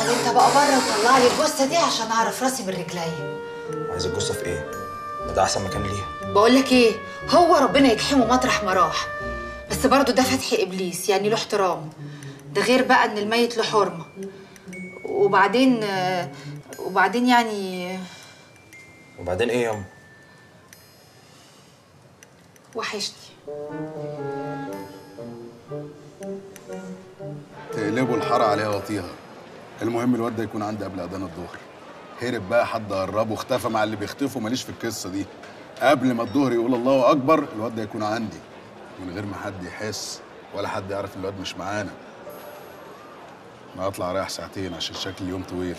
اقعد انت بقى بره وطلع لي الجثه دي عشان اعرف راسي من رجليا عايز الجثه في ايه؟ ما ده احسن مكان ليها بقول لك ايه هو ربنا يجحمه مطرح ما راح بس برضه ده فتح ابليس يعني له احترام ده غير بقى ان الميت له حرمه وبعدين آه، وبعدين يعني وبعدين ايه ياما؟ وحشني تقلبوا الحارة عليها وطيها المهم الواد ده يكون عندي قبل اذان الظهر هرب بقى حد قربه اختفى مع اللي بيختفوا ماليش في القصه دي قبل ما الظهر يقول الله اكبر الواد ده يكون عندي من غير ما حد يحس ولا حد يعرف ان الواد مش معانا انا هطلع رايح ساعتين عشان شكل اليوم طويل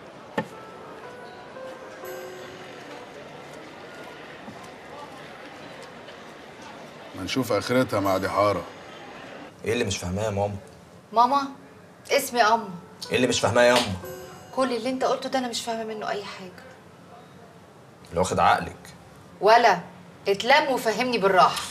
ما نشوف اخرتها مع دي حاره ايه اللي مش فاهماه يا ماما؟ ماما اسمي ام ايه اللي مش فاهماه يا ياما؟ كل اللي انت قلته ده انا مش فاهمه منه اي حاجه اللي واخد عقلك ولا اتلم وفهمني بالراحه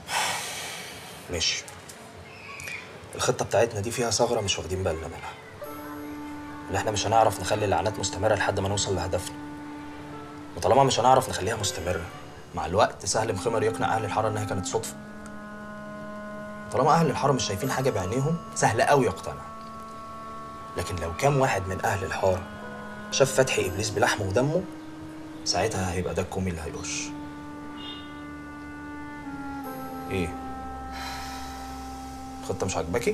ماشي الخطة بتاعتنا دي فيها ثغرة مش واخدين بالنا منها اللي احنا مش هنعرف نخلي اللعنات مستمرة لحد ما نوصل لهدفنا وطالما مش هنعرف نخليها مستمرة مع الوقت سهل مخمر يقنع أهل الحارة إنها كانت صدفة طالما أهل الحارة مش شايفين حاجة بعينيهم سهل قوي يقتنع لكن لو كام واحد من أهل الحارة شاف فتحي إبليس بلحمه ودمه ساعتها هيبقى ده الكومي اللي هيقش إيه؟ الخطة مش عاجباكي؟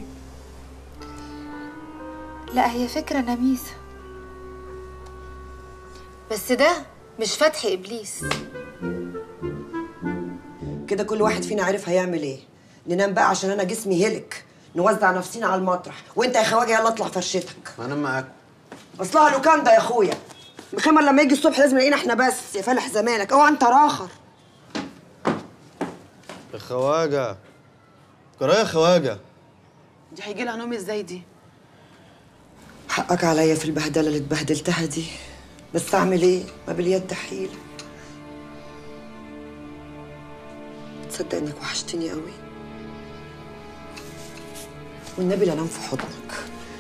لا هي فكره نميسه بس ده مش فتح ابليس كده كل واحد فينا عارف هيعمل ايه ننام بقى عشان انا جسمي هلك نوزع نفسينا على المطرح وانت يا خواجه يلا اطلع فرشتك ما انا معاكم اصلها لوكاندا يا اخويا مخمر لما يجي الصبح لازم يلاقينا احنا بس يا فالح زمانك اوعى انت راخر يا خواجه كرايه يا خواجه دي هيجي لها نوم ازاي دي حقك عليا في البهدله اللي اتبهدلتها دي بس اعمل ايه ما باليد حيله تصدق انك وحشتني قوي والنبي لا انام في حضنك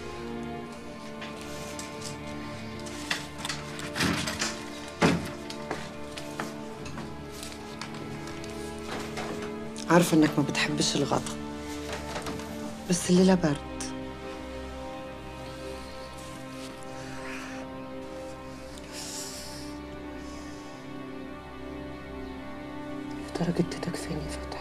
عارفه انك ما بتحبش الغضب بس الليله برد يا ترى جدتك فين يا فتحي